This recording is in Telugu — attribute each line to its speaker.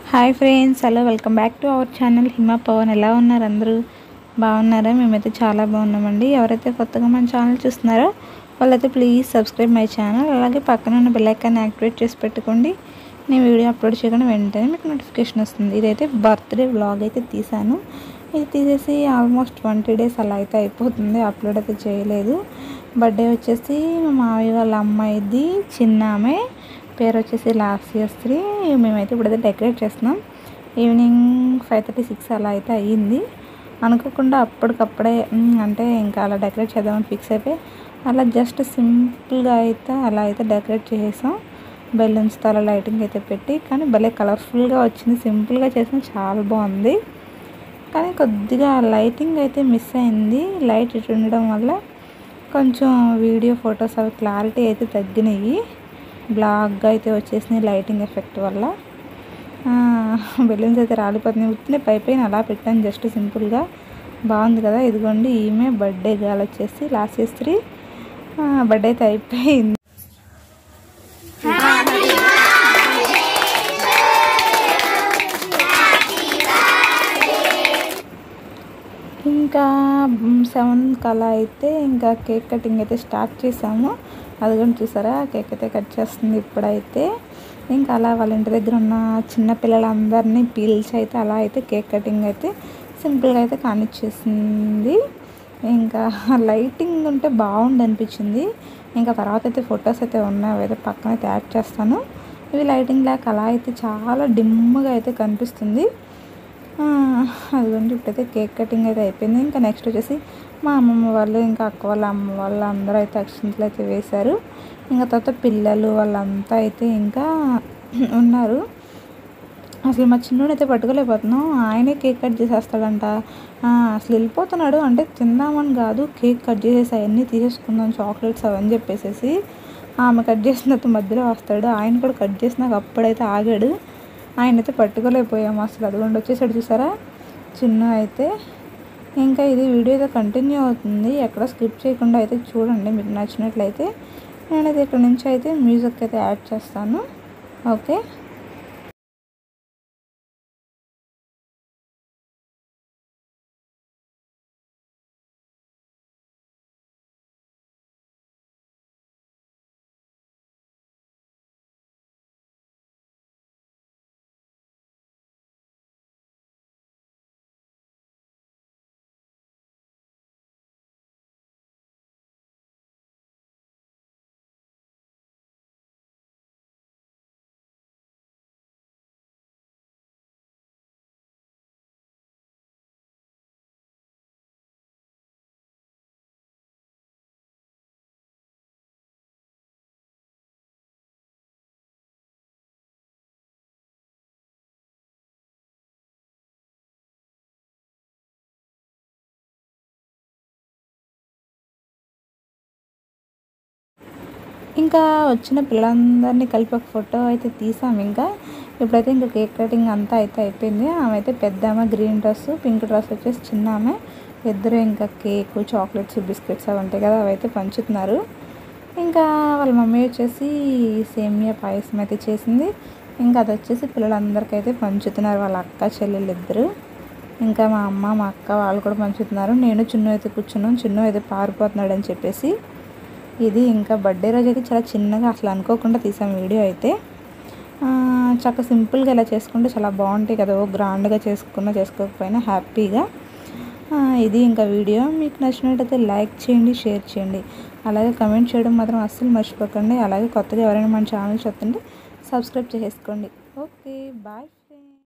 Speaker 1: hi friends hello welcome back to our channel Hima Pavan ఎలా ఉన్నారు అందరూ బాగున్నారా మేమైతే చాలా బాగున్నామండి ఎవరైతే కొత్తగా మన ఛానల్ చూస్తున్నారో వాళ్ళైతే ప్లీజ్ సబ్స్క్రైబ్ మై ఛానల్ అలాగే పక్కన ఉన్న బెల్ ఐకాన్ యాక్టివేట్ చేసి పెట్టుకోండి నేను వీడియో అప్లోడ్ చేయకుండా వెంటనే మీకు నోటిఫికేషన్ వస్తుంది ఇదైతే బర్త్డే వ్లాగ్ అయితే తీసాను ఇది తీసేసి ఆల్మోస్ట్ ట్వంటీ డేస్ అలా అయితే అయిపోతుంది అప్లోడ్ అయితే చేయలేదు బర్త్డే వచ్చేసి మా మావయ్య వాళ్ళ అమ్మాయిది చిన్న ఆమె పేరు వచ్చేసి లాస్ట్ ఇయర్ శ్రీ మేమైతే ఇప్పుడైతే డెకరేట్ చేస్తున్నాం ఈవినింగ్ ఫైవ్ థర్టీ సిక్స్ అలా అయితే అయ్యింది అనుకోకుండా అప్పటికప్పుడే "ఉమ్, అంటే ఇంకా అలా డెకరేట్ చేద్దామని ఫిక్స్ అయిపోయి అలా జస్ట్ సింపుల్గా అయితే అలా అయితే డెకరేట్ చేసేసాం బెలూన్స్తో అలా లైటింగ్ అయితే పెట్టి కానీ భలే కలర్ఫుల్గా వచ్చింది సింపుల్గా చేసిన చాలా బాగుంది కానీ కొద్దిగా లైటింగ్ అయితే మిస్ అయింది లైట్ ఇటు ఉండడం వల్ల కొంచెం వీడియో ఫొటోస్ అవి క్లారిటీ అయితే తగ్గినాయి బ్లాక్గా అయితే వచ్చేసినాయి లైటింగ్ ఎఫెక్ట్ వల్ల బెలూన్స్ అయితే రాలిపోతున్నాయి ఉత్తినే పై పైన అలా పెట్టాను జస్ట్ సింపుల్గా బాగుంది కదా ఇదిగోండి ఈమె బర్త్డే గర్ల్ వచ్చేసి లాస్ట్ ఇయర్ త్రీ బర్త్డే అయితే అయిపోయింది ఇంకా సెవెన్ కలా అయితే ఇంకా కేక్ కటింగ్ అయితే స్టార్ట్ చేసాము అది కూడా చూసారా కేక్ అయితే కట్ చేస్తుంది ఇప్పుడైతే ఇంకా అలా వాళ్ళ ఇంటి దగ్గర ఉన్న చిన్న పిల్లలందరినీ పీల్చి అయితే అలా అయితే కేక్ కటింగ్ అయితే సింపుల్గా అయితే కానిచ్చేసింది ఇంకా లైటింగ్ ఉంటే బాగుంది అనిపించింది ఇంకా తర్వాత అయితే ఫొటోస్ అయితే ఉన్నాయి అవి అయితే పక్కన అయితే యాడ్ చేస్తాను ఇవి లైటింగ్ లేక అలా అయితే చాలా డిమ్గా అయితే కనిపిస్తుంది ఆ, అదిగోండి ఇప్పుడైతే కేక్ కటింగ్ అయితే అయిపోయింది ఇంకా నెక్స్ట్ వచ్చేసి మా అమ్మమ్మ వాళ్ళు ఇంకా అక్క వాళ్ళ అమ్మ వాళ్ళు అందరూ అయితే అక్షింతలు అయితే వేశారు ఇంకా తర్వాత పిల్లలు వాళ్ళంతా అయితే ఇంకా ఉన్నారు అసలు మా చిన్నోడు అయితే పట్టుకోలేకపోతున్నాం ఆయనే కేక్ కట్ చేసేస్తాడంట ఆ, అసలు వెళ్ళిపోతున్నాడు అంటే తిందామని కాదు కేక్ కట్ చేసేసి అవన్నీ తీసేసుకుందాం చాక్లెట్స్ అవన్నీ చెప్పేసేసి ఆమె కట్ చేసిన తర్వాత మధ్యలో వస్తాడు ఆయన కూడా కట్ చేసినాక అప్పుడైతే ఆగాడు ఆయన అయితే పట్టుకోలేకపోయాము అసలు అదిగోండి వచ్చేసాడు చూసారా చిన్న అయితే ఇంకా ఇది వీడియో అయితే కంటిన్యూ అవుతుంది ఎక్కడ స్కిప్ చేయకుండా అయితే చూడండి మీకు నచ్చినట్లయితే నేనైతే ఇక్కడ నుంచి అయితే మ్యూజిక్ అయితే యాడ్ చేస్తాను ఓకే ఇంకా వచ్చిన పిల్లలందరినీ కలిపి ఒక ఫోటో అయితే తీసాం ఇంకా ఇప్పుడైతే ఇంకా కేక్ కటింగ్ అంతా అయితే అయిపోయింది ఆమె అయితే పెద్ద ఆమె గ్రీన్ డ్రెస్ పింక్ డ్రెస్ వచ్చేసి చిన్న ఆమె ఇద్దరు ఇంకా కేక్ చాక్లెట్స్ బిస్కెట్స్ అవి ఉంటాయి కదా అవి అయితే పంచుతున్నారు ఇంకా వాళ్ళ మమ్మీ వచ్చేసి సేమియా పాయసం అయితే చేసింది ఇంకా అది వచ్చేసి పిల్లలందరికీ అయితే పంచుతున్నారు వాళ్ళ అక్క చెల్లెలు ఇద్దరు ఇంకా మా అమ్మ మా అక్క వాళ్ళు కూడా పంచుతున్నారు నేను చిన్న అయితే కూర్చున్నాం చిన్న అయితే పారిపోతున్నాడు అని చెప్పేసి ఇది ఇంకా బర్త్డే రోజు అయితే చాలా చిన్నగా అసలు అనుకోకుండా తీసాం వీడియో అయితే ఆ, చక్కగా సింపుల్గా ఇలా చేసుకుంటే చాలా బాగుంటాయి కదా ఓ గ్రాండ్గా చేసుకున్నా చేసుకోకపోయినా హ్యాపీగా ఆ, ఇది ఇంకా వీడియో మీకు నచ్చినట్టయితే లైక్ చేయండి షేర్ చేయండి అలాగే కమెంట్ చేయడం మాత్రం అస్సలు మర్చిపోకండి అలాగే కొత్తగా ఎవరైనా మన ఛానల్ చూస్తుంటే సబ్స్క్రైబ్ చేసుకోండి ఓకే బాయ్